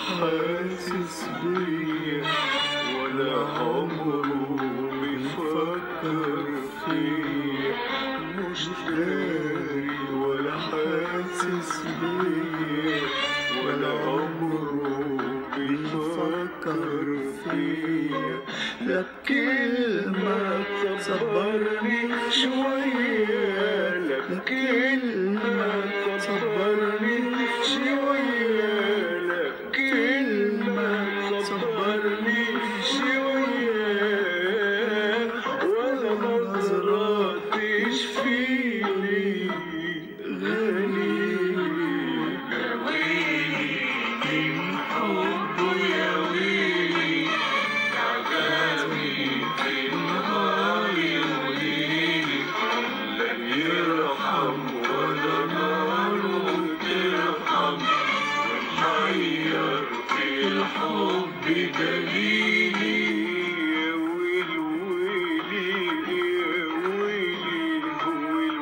حاسس بيا ولا عمره بيفكر فيا مش داري ولا حاسس بيا ولا عمره بيفكر فيا لا بكلمة تصبرني شوية لا بكلمة تصبرني شوية لا بكلمة تصبرني شوية ولا نظرة تشفيني غالي يا ويلي من حبه يا ويلي عذابي في النهار وليلي لن يرحم ولا نار ترحم ونحير في الحب دليلي يا ويل ويلي يا ويلي ويل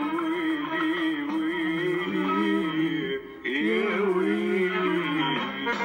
ويلي ويلي يا ويلي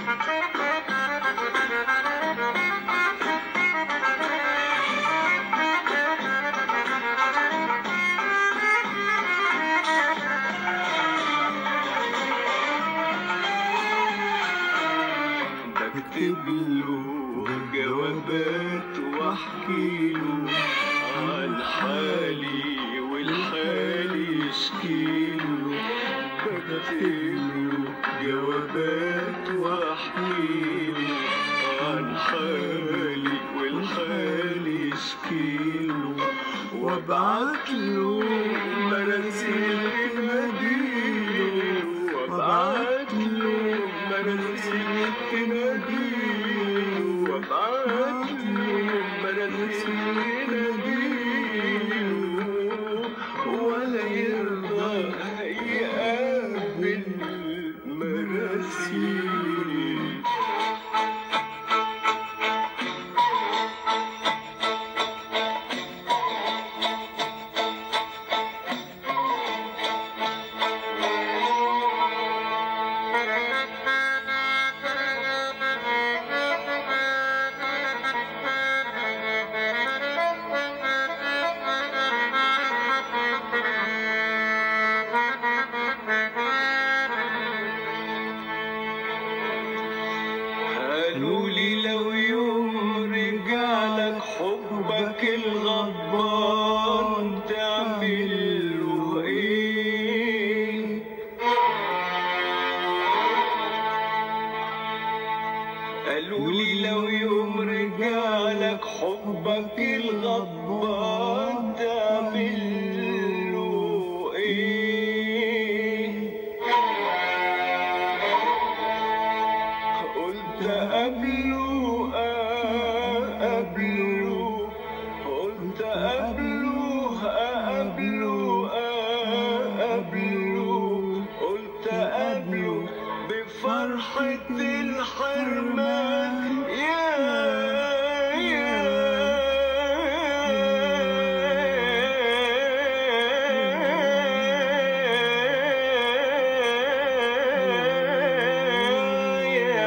بكتب له جوابات واحكي له عن حالي والحال يشكي له بكتب له جوابات واحكي له عن حالي والحال يشكي له وابعت له مراسيل تناديله وابعت له مراسيل تناديله وابعت له مراسيل تناديله ولا يرضى يقابل مراسيل قالوا لي لو يوم رجع لك حبك الغضبان تعمل له ايه قالوا لي لو يوم رجع لك حبك الغضبان تعمل له ايه قلت قبله قبله قلت قبله قبله قبله قلت قبله بفرحة الحرمان يا يا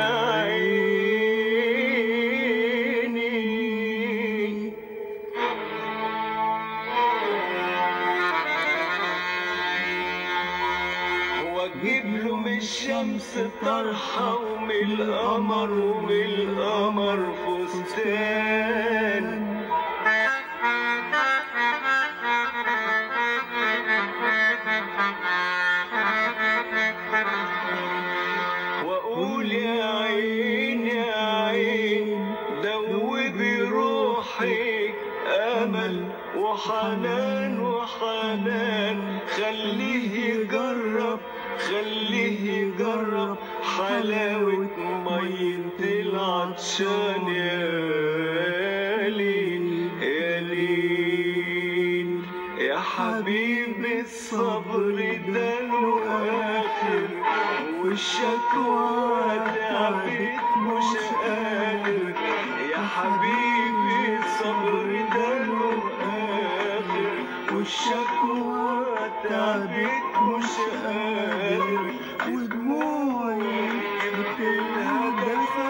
عيني واجيب له من الشمس طرحة ومن القمر ومن القمر فستان واقول يا عين يا عين دوبي روحي امل وحنان وحنان خليه يجرب خليه يجرب حلاوة مية العطشان يا ليل يا ليل يا حبيبي الصبر ده له آخر والشكوى تعبت مش قادر يا حبيبي الصبر ده له آخر والشكوى تعبت مش قادر ودموعي جبت لها دفع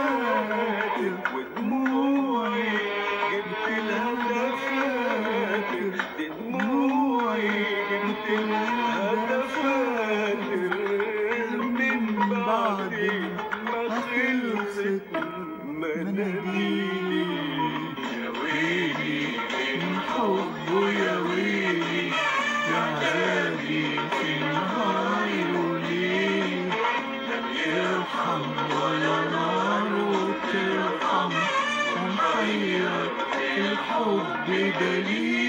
خلصت مناديلي يا ويلي من حبه يا ويلي يا عذابي في النهار وليل ارحم ولا نار ترحم ومحير الحب دليل